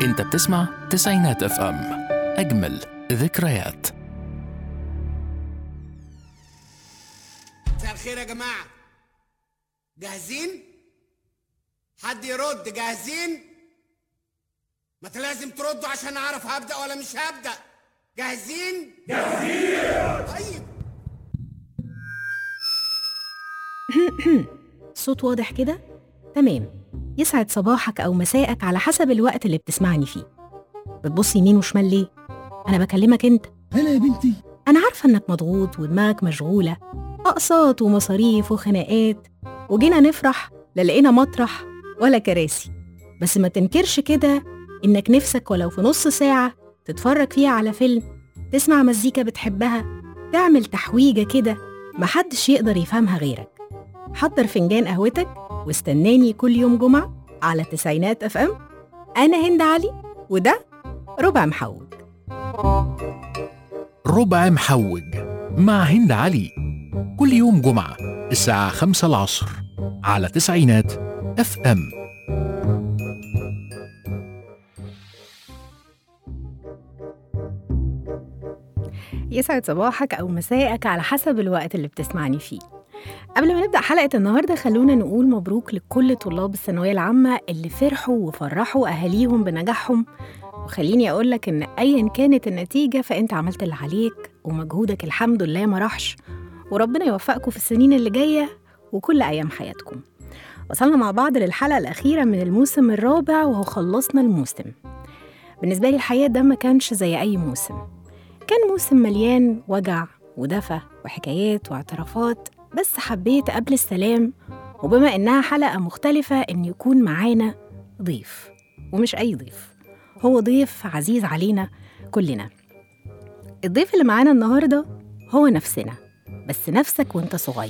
انت بتسمع تسعينات اف ام اجمل ذكريات مساء الخير يا جماعة جاهزين؟ حد يرد جاهزين؟ ما انت لازم تردوا عشان اعرف هبدأ ولا مش هبدأ جاهزين؟ جاهزين طيب صوت واضح كده؟ تمام يسعد صباحك أو مساءك على حسب الوقت اللي بتسمعني فيه بتبص يمين وشمال ليه؟ أنا بكلمك أنت هلا يا بنتي أنا عارفة إنك مضغوط ودماغك مشغولة أقساط ومصاريف وخناقات وجينا نفرح لا لقينا مطرح ولا كراسي بس ما تنكرش كده إنك نفسك ولو في نص ساعة تتفرج فيها على فيلم تسمع مزيكا بتحبها تعمل تحويجة كده محدش يقدر يفهمها غيرك حضر فنجان قهوتك واستناني كل يوم جمعة على تسعينات اف ام أنا هند علي وده ربع محوج ربع محوج مع هند علي كل يوم جمعة الساعة خمسة العصر على تسعينات اف ام يسعد صباحك أو مساءك على حسب الوقت اللي بتسمعني فيه قبل ما نبدأ حلقة النهاردة خلونا نقول مبروك لكل طلاب الثانوية العامة اللي فرحوا وفرحوا أهاليهم بنجاحهم وخليني أقولك إن أيا كانت النتيجة فأنت عملت اللي عليك ومجهودك الحمد لله ما راحش وربنا يوفقكم في السنين اللي جاية وكل أيام حياتكم وصلنا مع بعض للحلقة الأخيرة من الموسم الرابع وهو خلصنا الموسم بالنسبة لي الحقيقة ده ما كانش زي أي موسم كان موسم مليان وجع ودفى وحكايات واعترافات بس حبيت قبل السلام وبما إنها حلقة مختلفة إن يكون معانا ضيف ومش أي ضيف هو ضيف عزيز علينا كلنا الضيف اللي معانا النهاردة هو نفسنا بس نفسك وانت صغير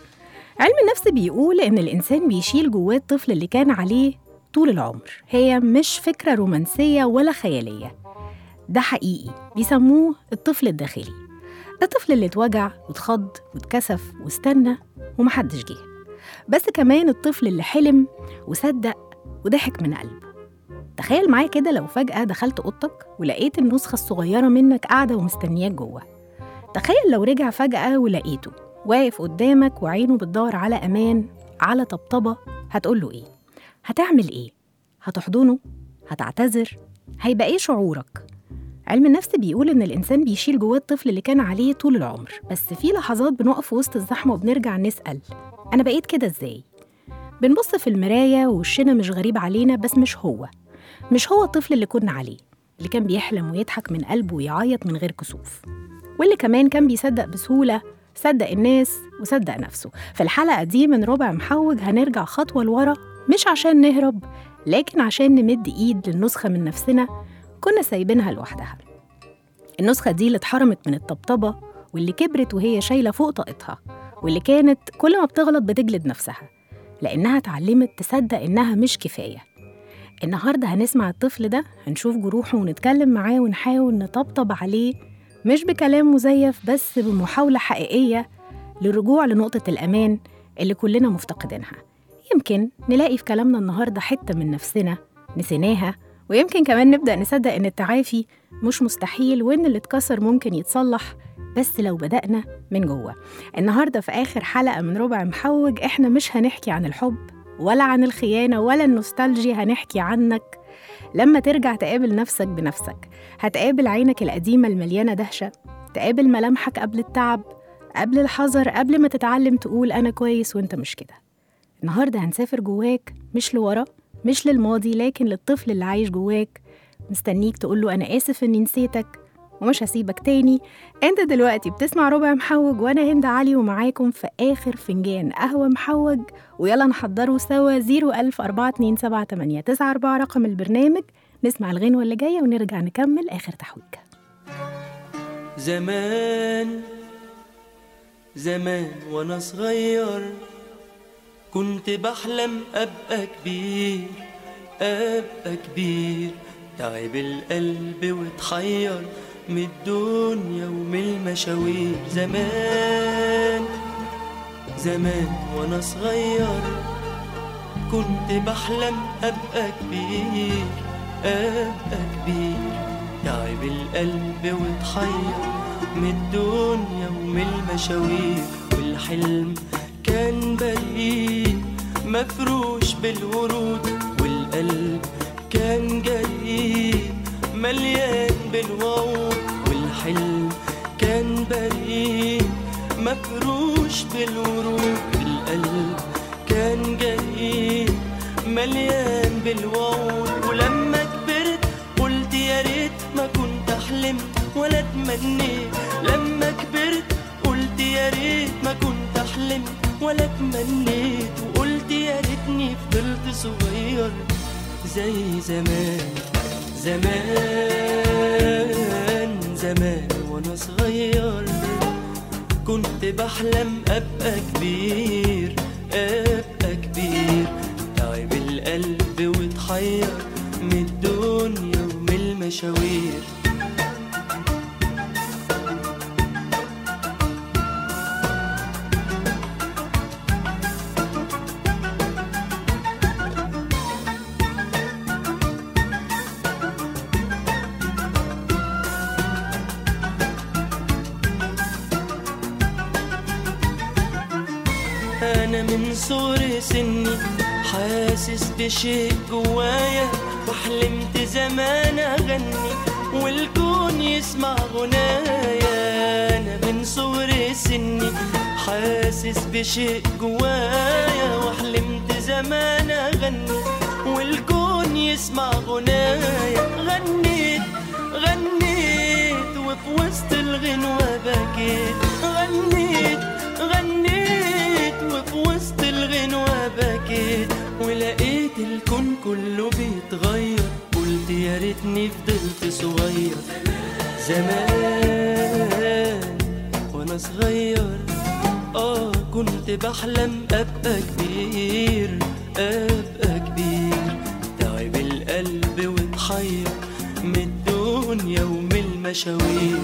علم النفس بيقول إن الإنسان بيشيل جواه الطفل اللي كان عليه طول العمر هي مش فكرة رومانسية ولا خيالية ده حقيقي بيسموه الطفل الداخلي الطفل اللي اتوجع واتخض واتكسف واستنى ومحدش جه بس كمان الطفل اللي حلم وصدق وضحك من قلبه تخيل معايا كده لو فجأة دخلت أوضتك ولقيت النسخة الصغيرة منك قاعدة ومستنياك جوه تخيل لو رجع فجأة ولقيته واقف قدامك وعينه بتدور على أمان على طبطبة هتقوله إيه؟ هتعمل إيه؟ هتحضنه؟ هتعتذر؟ هيبقى إيه شعورك؟ علم النفس بيقول إن الإنسان بيشيل جواه الطفل اللي كان عليه طول العمر بس في لحظات بنقف وسط الزحمة وبنرجع نسأل أنا بقيت كده إزاي؟ بنبص في المراية ووشنا مش غريب علينا بس مش هو مش هو الطفل اللي كنا عليه اللي كان بيحلم ويضحك من قلبه ويعيط من غير كسوف واللي كمان كان بيصدق بسهولة صدق الناس وصدق نفسه في الحلقة دي من ربع محوج هنرجع خطوة لورا مش عشان نهرب لكن عشان نمد إيد للنسخة من نفسنا كنا سايبينها لوحدها النسخة دي اللي اتحرمت من الطبطبة واللي كبرت وهي شايلة فوق طاقتها واللي كانت كل ما بتغلط بتجلد نفسها لأنها اتعلمت تصدق إنها مش كفاية النهاردة هنسمع الطفل ده هنشوف جروحه ونتكلم معاه ونحاول نطبطب عليه مش بكلام مزيف بس بمحاولة حقيقية للرجوع لنقطة الأمان اللي كلنا مفتقدينها يمكن نلاقي في كلامنا النهاردة حتة من نفسنا نسيناها ويمكن كمان نبدأ نصدق إن التعافي مش مستحيل وإن اللي اتكسر ممكن يتصلح بس لو بدأنا من جوه النهاردة في آخر حلقة من ربع محوج إحنا مش هنحكي عن الحب ولا عن الخيانة ولا النوستالجيا هنحكي عنك لما ترجع تقابل نفسك بنفسك هتقابل عينك القديمة المليانة دهشة تقابل ملامحك قبل التعب قبل الحذر قبل ما تتعلم تقول أنا كويس وأنت مش كده النهاردة هنسافر جواك مش لورا مش للماضي لكن للطفل اللي عايش جواك مستنيك تقوله أنا آسف إني نسيتك ومش هسيبك تاني انت دلوقتي بتسمع ربع محوج وانا هند علي ومعاكم في اخر فنجان قهوة محوج ويلا نحضره سوا 010427894 رقم البرنامج نسمع الغنوة اللي جاية ونرجع نكمل اخر تحويجة زمان زمان وانا صغير كنت بحلم ابقى كبير ابقى كبير تعب القلب واتحير من الدنيا ومن المشاوير زمان زمان وانا صغير كنت بحلم ابقى كبير أبقى كبير تعب القلب واتحير من الدنيا ومن المشاوير والحلم كان بريء مفروش بالورود والقلب كان جريء مليان بالوعود والحلم كان بريء مفروش بالورود القلب كان جريء مليان بالوعود ولما كبرت قلت يا ريت ما كنت حلمت ولا تمنيت لما كبرت قلت يا ريت ما كنت حلمت ولا تمنيت وقلت يا ريتني فضلت صغير زي زمان زمان زمان وانا صغير كنت بحلم ابقى كبير ابقى كبير تعب القلب واتحير من الدنيا ومن المشاوير أنا من صغر سني حاسس بشيء جوايا وحلمت زمان أغني والكون يسمع غنايا أنا من صغر سني حاسس بشيء جوايا وحلمت زمان أغني والكون يسمع غنايا غنيت غنيت وفي وسط الغنوة بكيت غنيت غنيت وفي وسط الغنوة بكيت ولقيت الكون كله بيتغير قلت يا ريتني فضلت صغير زمان وانا صغير اه كنت بحلم ابقى كبير ابقى كبير تعب القلب واتحير من الدنيا ومن المشاوير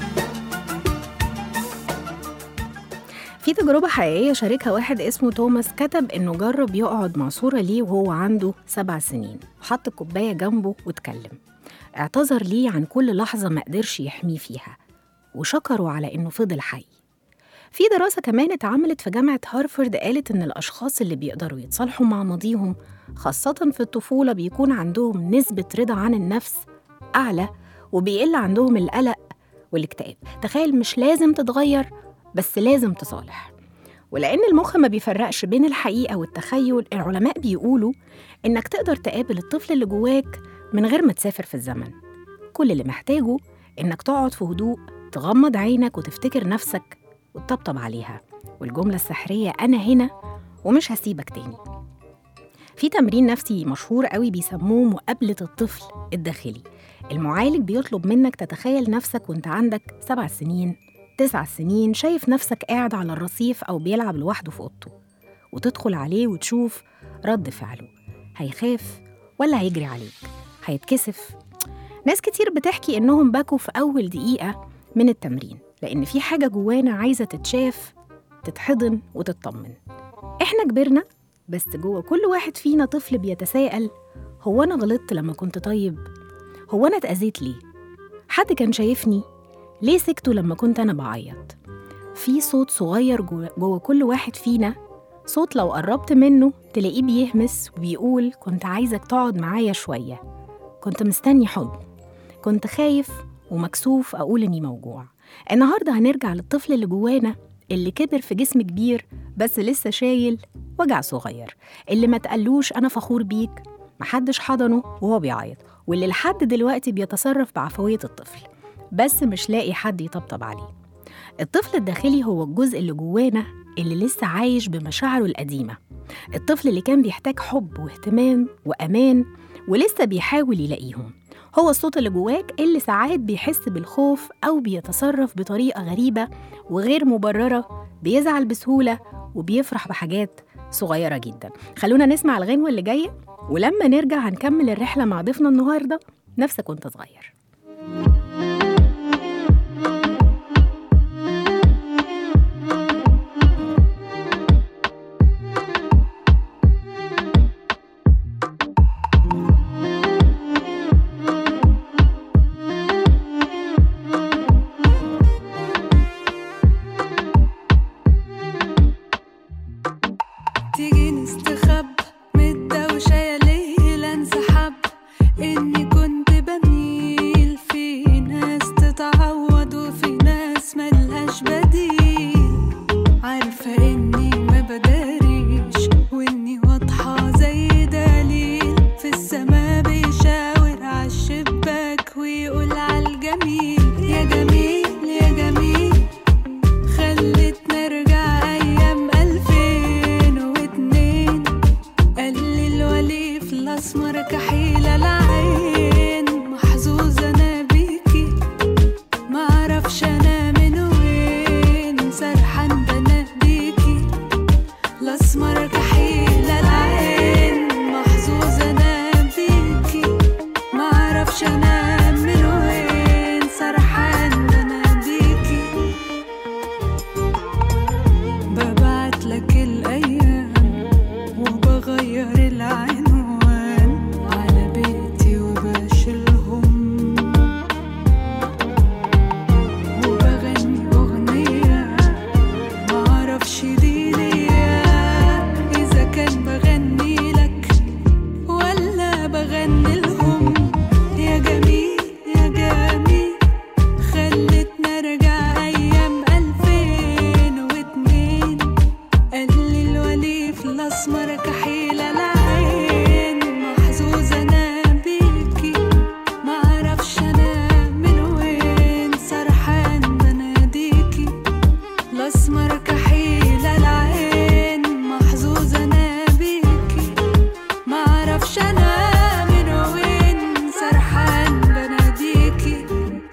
في تجربة حقيقية شاركها واحد اسمه توماس كتب إنه جرب يقعد مع صورة ليه وهو عنده سبع سنين وحط الكوباية جنبه واتكلم اعتذر ليه عن كل لحظة ما قدرش يحميه فيها وشكره على إنه فضل حي في دراسة كمان اتعملت في جامعة هارفارد قالت إن الأشخاص اللي بيقدروا يتصالحوا مع ماضيهم خاصة في الطفولة بيكون عندهم نسبة رضا عن النفس أعلى وبيقل عندهم القلق والاكتئاب تخيل مش لازم تتغير بس لازم تصالح ولأن المخ ما بيفرقش بين الحقيقة والتخيل العلماء بيقولوا إنك تقدر تقابل الطفل اللي جواك من غير ما تسافر في الزمن كل اللي محتاجه إنك تقعد في هدوء تغمض عينك وتفتكر نفسك وتطبطب عليها والجملة السحرية أنا هنا ومش هسيبك تاني في تمرين نفسي مشهور قوي بيسموه مقابلة الطفل الداخلي المعالج بيطلب منك تتخيل نفسك وانت عندك سبع سنين تسع سنين شايف نفسك قاعد على الرصيف أو بيلعب لوحده في أوضته وتدخل عليه وتشوف رد فعله هيخاف ولا هيجري عليك هيتكسف ناس كتير بتحكي إنهم بكوا في أول دقيقة من التمرين لأن في حاجة جوانا عايزة تتشاف تتحضن وتطمن إحنا كبرنا بس جوه كل واحد فينا طفل بيتساءل هو أنا غلطت لما كنت طيب؟ هو أنا اتأذيت ليه؟ حد كان شايفني؟ ليه سكتوا لما كنت أنا بعيط؟ في صوت صغير جوه, جوه كل واحد فينا صوت لو قربت منه تلاقيه بيهمس وبيقول كنت عايزك تقعد معايا شوية كنت مستني حضن كنت خايف ومكسوف أقول إني موجوع النهاردة هنرجع للطفل اللي جوانا اللي كبر في جسم كبير بس لسه شايل وجع صغير اللي ما تقلوش أنا فخور بيك محدش حضنه وهو بيعيط واللي لحد دلوقتي بيتصرف بعفوية الطفل بس مش لاقي حد يطبطب عليه الطفل الداخلي هو الجزء اللي جوانا اللي لسه عايش بمشاعره القديمة الطفل اللي كان بيحتاج حب واهتمام وأمان ولسه بيحاول يلاقيهم هو الصوت اللي جواك اللي ساعات بيحس بالخوف أو بيتصرف بطريقة غريبة وغير مبررة بيزعل بسهولة وبيفرح بحاجات صغيرة جدا خلونا نسمع الغنوة اللي جاية ولما نرجع هنكمل الرحلة مع ضيفنا النهاردة نفسك وانت صغير الأسمر كحيل العين محظوظة أنا بيكي معرفش أنا من وين سرحان بناديكي الأسمر كحيل العين محظوظة أنا بيكي معرفش أنا من وين سرحان بناديكي ببعت لك الأيام وبغير العنوان على بيتي وبشيلهم وبغني أغنية معرفش دي ليا إذا كان بغني لك ولا بغني لهم يا جميل يا جميل خلتنا ارجع ايام الفين واتنين قال لي الوليف الاسمر كحيل العين محظوظه انا بيكي معرفش انا من وين سرحان بناديكي الاسمر كحيل العين محظوظه انا بيكي معرفش انا من وين سرحان بناديكي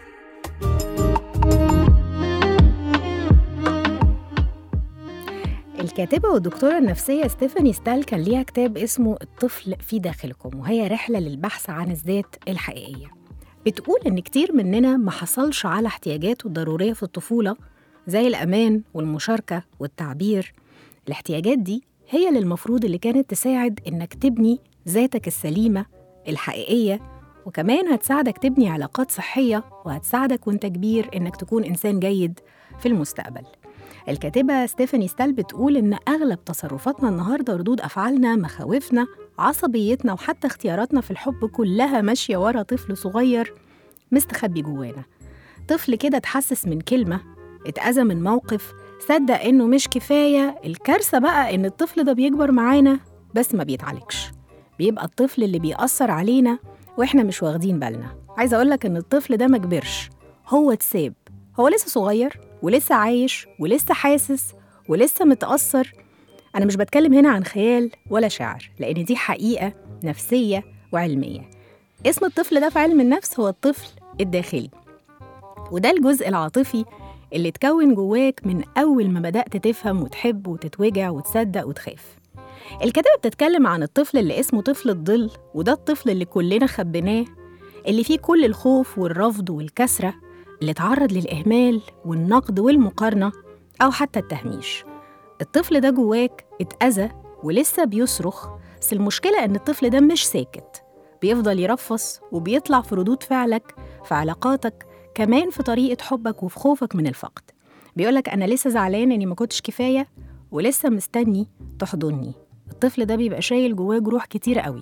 الكاتبة والدكتورة النفسية ستيفاني ستال كان ليها كتاب اسمه الطفل في داخلكم وهي رحلة للبحث عن الذات الحقيقية بتقول إن كتير مننا ما حصلش على احتياجاته الضرورية في الطفولة زي الأمان والمشاركة والتعبير الاحتياجات دي هي اللي المفروض اللي كانت تساعد إنك تبني ذاتك السليمة الحقيقية وكمان هتساعدك تبني علاقات صحية وهتساعدك وانت كبير إنك تكون إنسان جيد في المستقبل الكاتبة ستيفاني ستال بتقول إن أغلب تصرفاتنا النهاردة ردود أفعالنا مخاوفنا عصبيتنا وحتى اختياراتنا في الحب كلها ماشية ورا طفل صغير مستخبي جوانا طفل كده اتحسس من كلمة اتأذى من موقف صدق إنه مش كفاية الكارثة بقى إن الطفل ده بيكبر معانا بس ما بيتعالجش بيبقى الطفل اللي بيأثر علينا وإحنا مش واخدين بالنا عايزة أقولك إن الطفل ده ما كبرش هو اتساب هو لسه صغير ولسه عايش ولسه حاسس ولسه متأثر أنا مش بتكلم هنا عن خيال ولا شعر لأن دي حقيقة نفسية وعلمية اسم الطفل ده في علم النفس هو الطفل الداخلي وده الجزء العاطفي اللي اتكون جواك من أول ما بدأت تفهم وتحب وتتوجع وتصدق وتخاف الكاتبة بتتكلم عن الطفل اللي اسمه طفل الظل وده الطفل اللي كلنا خبيناه اللي فيه كل الخوف والرفض والكسرة اللي اتعرض للإهمال والنقد والمقارنة أو حتى التهميش الطفل ده جواك اتأذى ولسه بيصرخ بس المشكلة إن الطفل ده مش ساكت بيفضل يرفص وبيطلع في ردود فعلك في علاقاتك كمان في طريقة حبك وفي خوفك من الفقد بيقولك أنا لسه زعلان إني ما كنتش كفاية ولسه مستني تحضني الطفل ده بيبقى شايل جواه جروح كتير قوي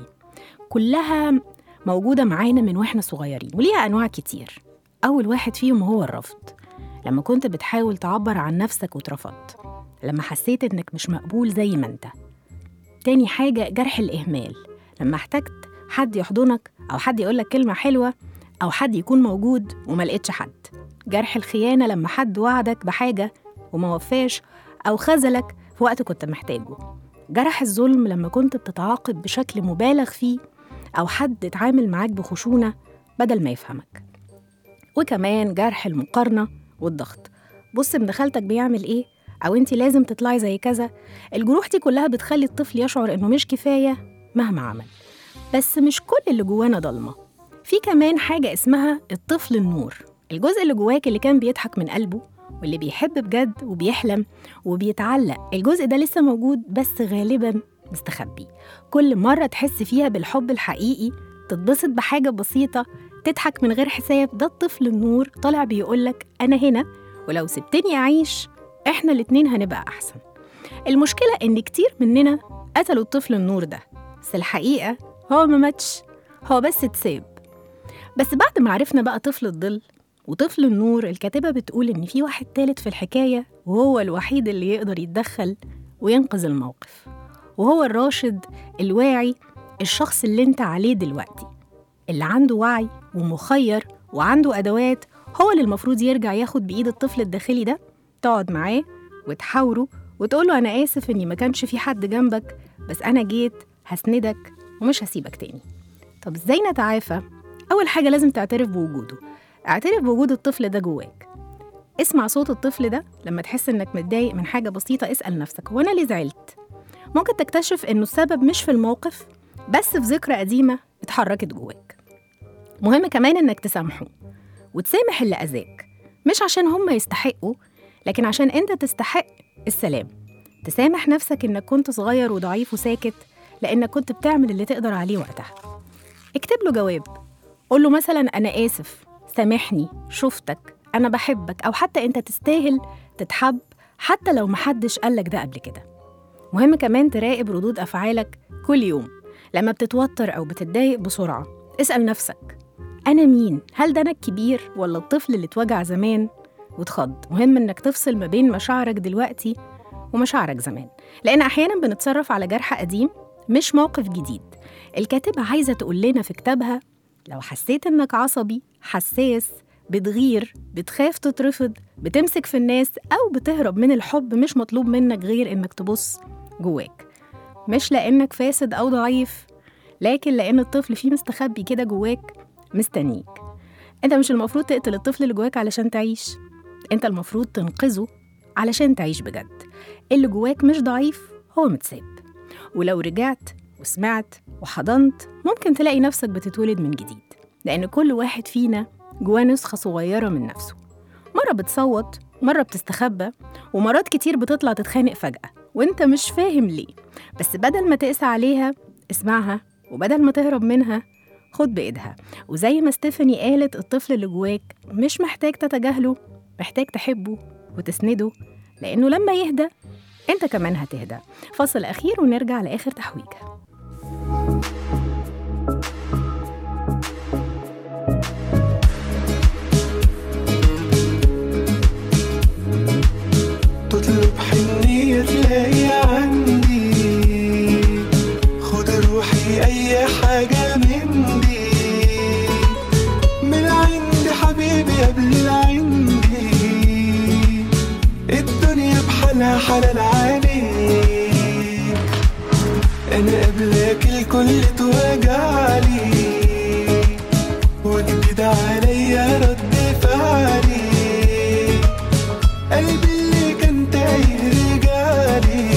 كلها موجودة معانا من واحنا صغيرين وليها أنواع كتير أول واحد فيهم هو الرفض لما كنت بتحاول تعبر عن نفسك واترفضت لما حسيت إنك مش مقبول زي ما أنت تاني حاجة جرح الإهمال لما احتجت حد يحضنك أو حد يقولك كلمة حلوة أو حد يكون موجود وما لقيتش حد جرح الخيانة لما حد وعدك بحاجة وما وفاش أو خذلك في وقت كنت محتاجه جرح الظلم لما كنت بتتعاقب بشكل مبالغ فيه أو حد اتعامل معاك بخشونة بدل ما يفهمك وكمان جرح المقارنة والضغط بص ابن خالتك بيعمل ايه أو انت لازم تطلعي زي كذا الجروح دي كلها بتخلي الطفل يشعر إنه مش كفاية مهما عمل بس مش كل اللي جوانا ضلمة في كمان حاجة اسمها الطفل النور الجزء اللي جواك اللي كان بيضحك من قلبه واللي بيحب بجد وبيحلم وبيتعلق الجزء ده لسه موجود بس غالبا مستخبي كل مرة تحس فيها بالحب الحقيقي تتبسط بحاجة بسيطة تضحك من غير حساب ده الطفل النور طالع بيقولك أنا هنا ولو سبتني أعيش إحنا الاتنين هنبقى أحسن المشكلة إن كتير مننا قتلوا الطفل النور ده بس الحقيقة هو ما ماتش هو بس اتساب بس بعد ما عرفنا بقى طفل الظل وطفل النور الكاتبة بتقول إن في واحد تالت في الحكاية وهو الوحيد اللي يقدر يتدخل وينقذ الموقف وهو الراشد الواعي الشخص اللي انت عليه دلوقتي اللي عنده وعي ومخير وعنده أدوات هو اللي المفروض يرجع ياخد بإيد الطفل الداخلي ده تقعد معاه وتحاوره وتقوله أنا آسف إني ما كانش في حد جنبك بس أنا جيت هسندك ومش هسيبك تاني طب ازاي نتعافى اول حاجه لازم تعترف بوجوده اعترف بوجود الطفل ده جواك اسمع صوت الطفل ده لما تحس انك متضايق من حاجه بسيطه اسال نفسك هو انا ليه زعلت ممكن تكتشف انه السبب مش في الموقف بس في ذكرى قديمه اتحركت جواك مهم كمان انك تسامحه وتسامح اللي اذاك مش عشان هم يستحقوا لكن عشان انت تستحق السلام تسامح نفسك انك كنت صغير وضعيف وساكت لانك كنت بتعمل اللي تقدر عليه وقتها اكتب له جواب قول له مثلا انا اسف سامحني شفتك انا بحبك او حتى انت تستاهل تتحب حتى لو محدش قالك ده قبل كده مهم كمان تراقب ردود افعالك كل يوم لما بتتوتر او بتتضايق بسرعه اسال نفسك انا مين هل ده انا الكبير ولا الطفل اللي اتوجع زمان واتخض مهم انك تفصل ما بين مشاعرك دلوقتي ومشاعرك زمان لان احيانا بنتصرف على جرح قديم مش موقف جديد الكاتبة عايزة تقول لنا في كتابها لو حسيت إنك عصبي حساس بتغير بتخاف تترفض بتمسك في الناس أو بتهرب من الحب مش مطلوب منك غير إنك تبص جواك مش لأنك فاسد أو ضعيف لكن لأن الطفل فيه مستخبي كده جواك مستنيك أنت مش المفروض تقتل الطفل اللي جواك علشان تعيش أنت المفروض تنقذه علشان تعيش بجد اللي جواك مش ضعيف هو متساب ولو رجعت وسمعت وحضنت ممكن تلاقي نفسك بتتولد من جديد لأن كل واحد فينا جواه نسخة صغيرة من نفسه مرة بتصوت مرة بتستخبى ومرات كتير بتطلع تتخانق فجأة وانت مش فاهم ليه بس بدل ما تقسى عليها اسمعها وبدل ما تهرب منها خد بإيدها وزي ما ستيفاني قالت الطفل اللي جواك مش محتاج تتجاهله محتاج تحبه وتسنده لأنه لما يهدى انت كمان هتهدى فاصل أخير ونرجع لآخر تحويجة تطلب حنية تلاقي عندي خد روحي أي حاجة من دي من عندي حبيبي قبل العندي الدنيا بحالها حلال عليك أنا قبلك الكل توجعلي وجديد عليا رد فعلي قلبي اللي كان تايه رجالي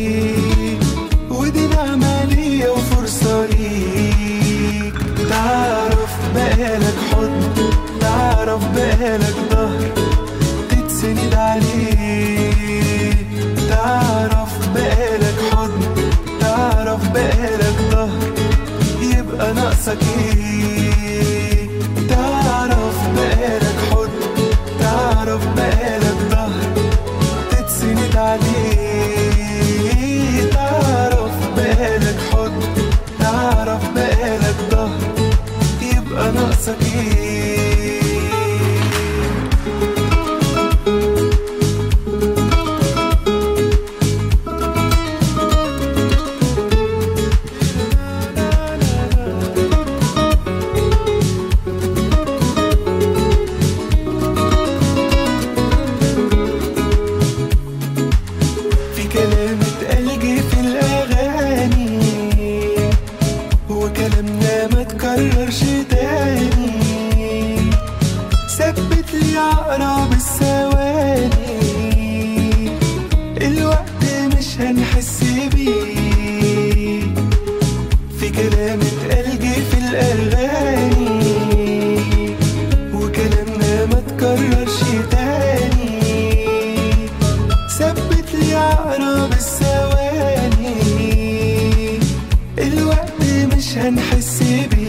ودي نعمة ليا وفرصة ليك تعرف بقالك حضن تعرف بقالك ظهر تتسند عليه تعرف بقالك حضن تعرف بقالك ظهر يبقى ناقصك ايه تعرف بقالك حضن تعرف بقالك ظهر تتسند عليه تعرف بقالك حضن تعرف بقالك ظهر يبقى ناقصك ايه في كلام اتقال جه في الأغاني وكلامنا ما تكررش تاني ثبت لي عقرب الثواني الوقت مش هنحس بيه في كلام اتقال جه في الأغاني وكلامنا ما تكررش تاني ثبت لي عقرب الثواني الوقت مش هنحس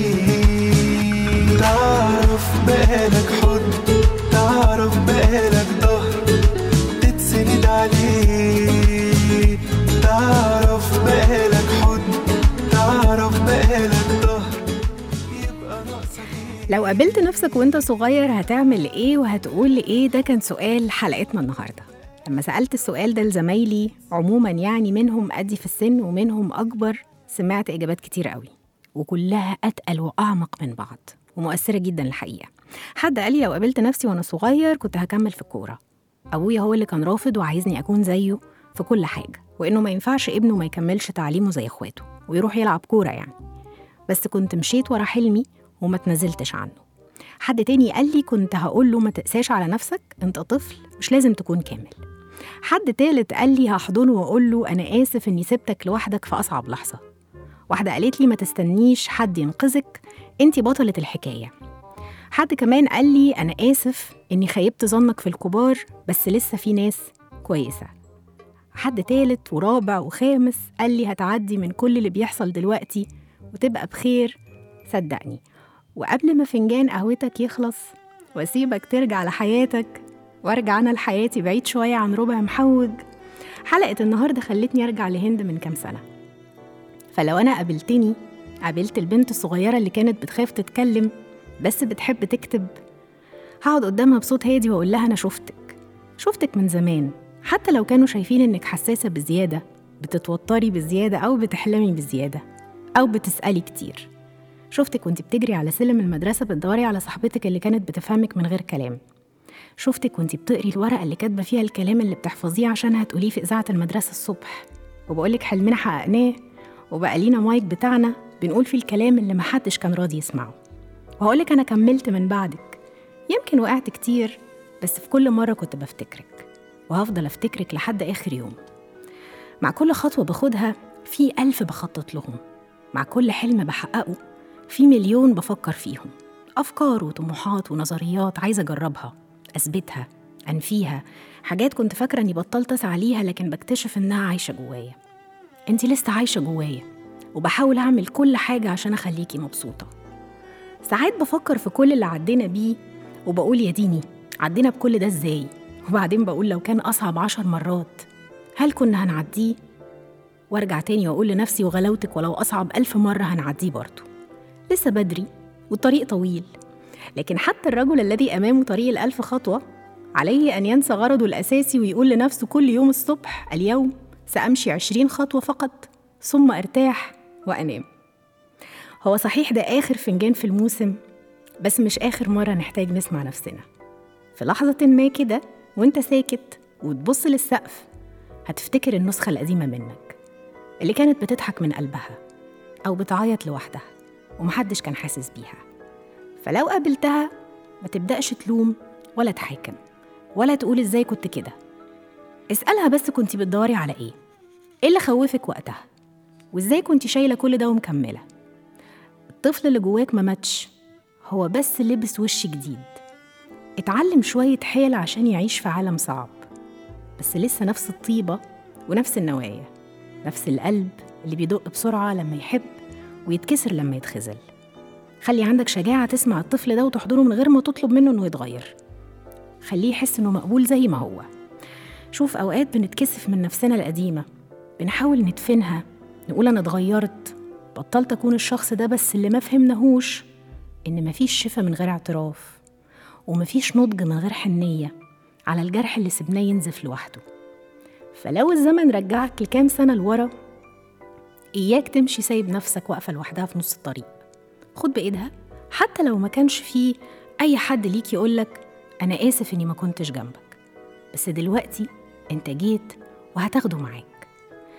بيه تعرف بقالك حضن تعرف بقالك ظهر تتسند عليه تعرف بقالك حضن تعرف بقالك ظهر يبقى ناقصك ايه لو قابلت نفسك وانت صغير هتعمل ايه وهتقول ايه ده كان سؤال حلقتنا النهارده لما سألت السؤال ده لزمايلي عموما يعني منهم قدي في السن ومنهم أكبر سمعت إجابات كتير قوي وكلها أتقل وأعمق من بعض ومؤثرة جدا الحقيقة حد قال لي لو قابلت نفسي وأنا صغير كنت هكمل في الكورة أبويا هو اللي كان رافض وعايزني أكون زيه في كل حاجة وإنه ما ينفعش ابنه ما يكملش تعليمه زي إخواته ويروح يلعب كورة يعني بس كنت مشيت ورا حلمي وما تنازلتش عنه حد تاني قال لي كنت هقول له ما تقساش على نفسك انت طفل مش لازم تكون كامل حد تالت قال لي هحضنه واقول له انا اسف اني سبتك لوحدك في اصعب لحظه واحده قالت لي ما تستنيش حد ينقذك انت بطله الحكايه حد كمان قال لي انا اسف اني خيبت ظنك في الكبار بس لسه في ناس كويسه حد تالت ورابع وخامس قال لي هتعدي من كل اللي بيحصل دلوقتي وتبقى بخير صدقني وقبل ما فنجان قهوتك يخلص واسيبك ترجع لحياتك وارجع انا لحياتي بعيد شويه عن ربع محوج حلقه النهارده خلتني ارجع لهند من كام سنه فلو انا قابلتني قابلت البنت الصغيره اللي كانت بتخاف تتكلم بس بتحب تكتب هقعد قدامها بصوت هادي واقول لها انا شفتك شفتك من زمان حتى لو كانوا شايفين انك حساسه بزياده بتتوتري بزياده او بتحلمي بزياده او بتسالي كتير شفتك وانت بتجري على سلم المدرسه بتدوري على صاحبتك اللي كانت بتفهمك من غير كلام شفتك وانت بتقري الورقه اللي كاتبه فيها الكلام اللي بتحفظيه عشان هتقوليه في اذاعه المدرسه الصبح وبقولك حلمنا حققناه وبقى لينا مايك بتاعنا بنقول فيه الكلام اللي محدش كان راضي يسمعه وهقولك انا كملت من بعدك يمكن وقعت كتير بس في كل مره كنت بفتكرك وهفضل افتكرك لحد اخر يوم مع كل خطوه باخدها في ألف بخطط لهم مع كل حلم بحققه في مليون بفكر فيهم أفكار وطموحات ونظريات عايزة أجربها أثبتها أنفيها حاجات كنت فاكرة إني بطلت أسعى ليها لكن بكتشف إنها عايشة جوايا أنت لسه عايشة جوايا وبحاول أعمل كل حاجة عشان أخليكي مبسوطة ساعات بفكر في كل اللي عدينا بيه وبقول يا ديني عدينا بكل ده إزاي وبعدين بقول لو كان أصعب عشر مرات هل كنا هنعديه وارجع تاني واقول لنفسي وغلاوتك ولو اصعب الف مره هنعديه برضه لسه بدري والطريق طويل لكن حتى الرجل الذي امامه طريق الالف خطوه عليه ان ينسى غرضه الاساسي ويقول لنفسه كل يوم الصبح اليوم سامشي عشرين خطوه فقط ثم ارتاح وانام هو صحيح ده اخر فنجان في الموسم بس مش اخر مره نحتاج نسمع نفسنا في لحظه ما كده وانت ساكت وتبص للسقف هتفتكر النسخه القديمه منك اللي كانت بتضحك من قلبها أو بتعيط لوحدها ومحدش كان حاسس بيها فلو قابلتها ما تبدأش تلوم ولا تحاكم ولا تقول ازاي كنت كده اسألها بس كنتي بتدوري على ايه ايه اللي خوفك وقتها وازاي كنتي شايلة كل ده ومكملة الطفل اللي جواك ما ماتش هو بس لبس وش جديد اتعلم شوية حيل عشان يعيش في عالم صعب بس لسه نفس الطيبة ونفس النوايا نفس القلب اللي بيدق بسرعة لما يحب ويتكسر لما يتخذل خلي عندك شجاعة تسمع الطفل ده وتحضره من غير ما تطلب منه إنه يتغير خليه يحس إنه مقبول زي ما هو شوف أوقات بنتكسف من نفسنا القديمة بنحاول ندفنها نقول أنا اتغيرت بطلت أكون الشخص ده بس اللي ما فهمناهوش إن مفيش شفا من غير اعتراف ومفيش نضج من غير حنية على الجرح اللي سبناه ينزف لوحده فلو الزمن رجعك لكام سنة لورا إياك تمشي سايب نفسك واقفة لوحدها في نص الطريق خد بإيدها حتى لو ما كانش فيه أي حد ليك يقولك أنا آسف إني ما كنتش جنبك بس دلوقتي أنت جيت وهتاخده معاك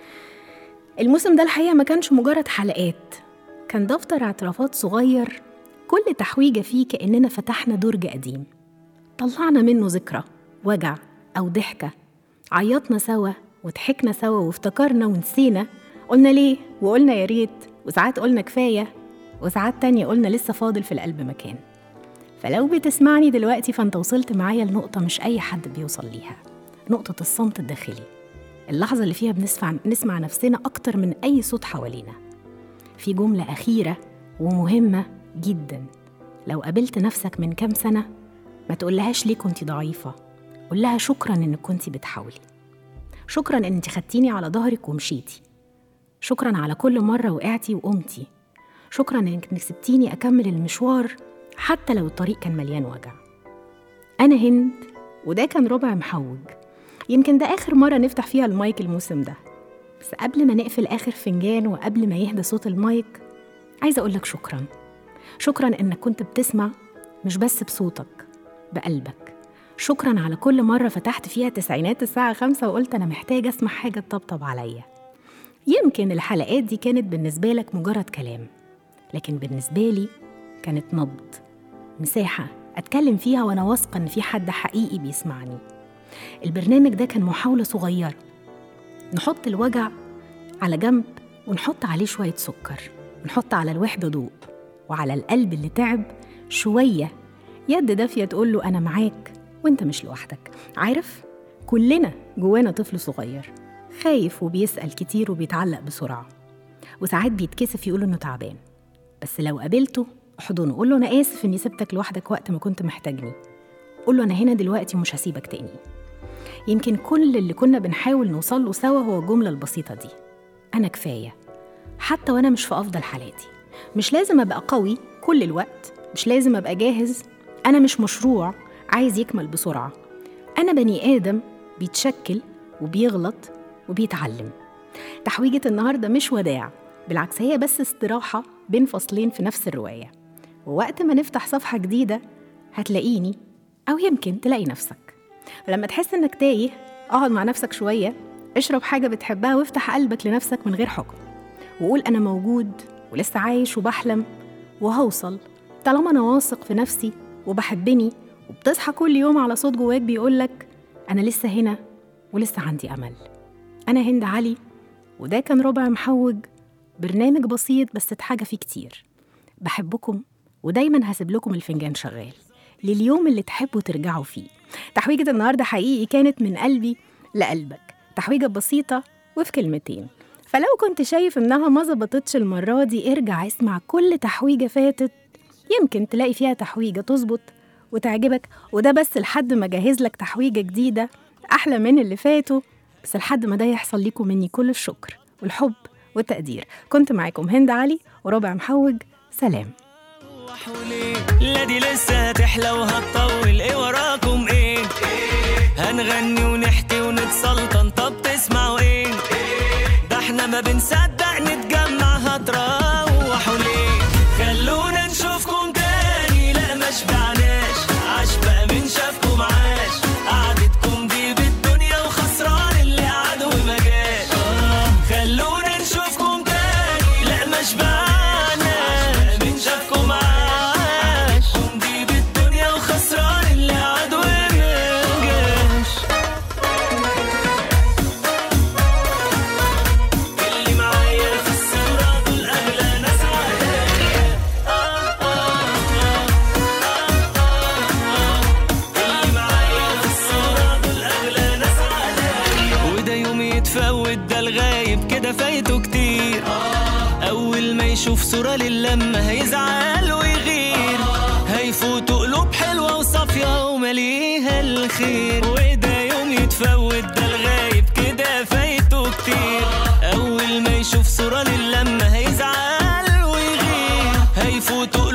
الموسم ده الحقيقة ما كانش مجرد حلقات كان دفتر اعترافات صغير كل تحويجة فيه كأننا فتحنا درج قديم طلعنا منه ذكرى وجع أو ضحكة عيطنا سوا وضحكنا سوا وافتكرنا ونسينا قلنا ليه وقلنا يا ريت وساعات قلنا كفاية وساعات تانية قلنا لسه فاضل في القلب مكان فلو بتسمعني دلوقتي فانت وصلت معايا لنقطة مش أي حد بيوصل ليها نقطة الصمت الداخلي اللحظة اللي فيها بنسمع, نسمع نفسنا أكتر من أي صوت حوالينا في جملة أخيرة ومهمة جدا لو قابلت نفسك من كام سنة ما تقولهاش ليه كنتي ضعيفة قول لها شكرا انك كنتي بتحاولي شكرا ان انت خدتيني على ظهرك ومشيتي شكرا على كل مرة وقعتي وقمتي شكرا انك سبتيني اكمل المشوار حتى لو الطريق كان مليان وجع انا هند وده كان ربع محوج يمكن ده اخر مرة نفتح فيها المايك الموسم ده بس قبل ما نقفل اخر فنجان وقبل ما يهدى صوت المايك عايزة اقولك شكرا شكرا انك كنت بتسمع مش بس بصوتك بقلبك شكرا على كل مرة فتحت فيها تسعينات الساعة خمسة وقلت أنا محتاجة أسمع حاجة تطبطب عليا يمكن الحلقات دي كانت بالنسبة لك مجرد كلام لكن بالنسبة لي كانت نبض مساحة أتكلم فيها وأنا واثقة إن في حد حقيقي بيسمعني البرنامج ده كان محاولة صغيرة نحط الوجع على جنب ونحط عليه شوية سكر ونحط على الوحدة ضوء وعلى القلب اللي تعب شوية يد دافية تقول له أنا معاك وأنت مش لوحدك عارف كلنا جوانا طفل صغير خايف وبيسأل كتير وبيتعلق بسرعة وساعات بيتكسف يقول إنه تعبان بس لو قابلته احضنه قول له أنا آسف إني سبتك لوحدك وقت ما كنت محتاجني قول له أنا هنا دلوقتي ومش هسيبك تاني يمكن كل اللي كنا بنحاول نوصل له سوا هو الجملة البسيطة دي أنا كفاية حتى وأنا مش في أفضل حالاتي مش لازم أبقى قوي كل الوقت مش لازم أبقى جاهز أنا مش مشروع عايز يكمل بسرعة أنا بني آدم بيتشكل وبيغلط وبيتعلم تحويجة النهاردة مش وداع بالعكس هي بس استراحة بين فصلين في نفس الرواية ووقت ما نفتح صفحة جديدة هتلاقيني أو يمكن تلاقي نفسك ولما تحس إنك تايه اقعد مع نفسك شوية اشرب حاجة بتحبها وافتح قلبك لنفسك من غير حكم وقول أنا موجود ولسه عايش وبحلم وهوصل طالما أنا واثق في نفسي وبحبني وبتصحى كل يوم على صوت جواك بيقولك أنا لسه هنا ولسه عندي أمل أنا هند علي وده كان ربع محوج برنامج بسيط بس اتحاجة فيه كتير بحبكم ودايما هسيب لكم الفنجان شغال لليوم اللي تحبوا ترجعوا فيه تحويجة النهاردة حقيقي كانت من قلبي لقلبك تحويجة بسيطة وفي كلمتين فلو كنت شايف إنها ما ظبطتش المرة دي ارجع اسمع كل تحويجة فاتت يمكن تلاقي فيها تحويجة تظبط وتعجبك وده بس لحد ما جهز لك تحويجة جديدة أحلى من اللي فاتوا بس لحد ما ده يحصل ليكم مني كل الشكر والحب والتقدير كنت معاكم هند علي ورابع محوج سلام لا دي لسه هتحلى وهتطول ايه وراكم ايه هنغني ونحكي ونتسلطن طب تسمعوا ايه ده احنا ما بنصدق نتجمع هتروحوا ليه خلونا نشوفكم تاني لا ما شبعناش عاش بقى من شافكم عاش قعدتكم دي بالدنيا وخسران اللي قعد وما جاش خلونا نشوفكم تاني لا ما شبعناش من شافكم عاش دي بالدنيا وخسران اللي قعد وما جاش اللي معايا في الصورة دول أغلى ناس عليا اللي معايا في الصورة دول أغلى ناس عليا وده يوم يتفوت ده الغايب كده فايته كتير أول ما يشوف صورة للمة هيزعل ويغير هيفوتوا قلوب حلوة وصافية ومليها الخير وده يوم يتفوت ده الغايب كده فايته كتير أول ما يشوف صورة للمة هيزعل ويغير هيفوتوا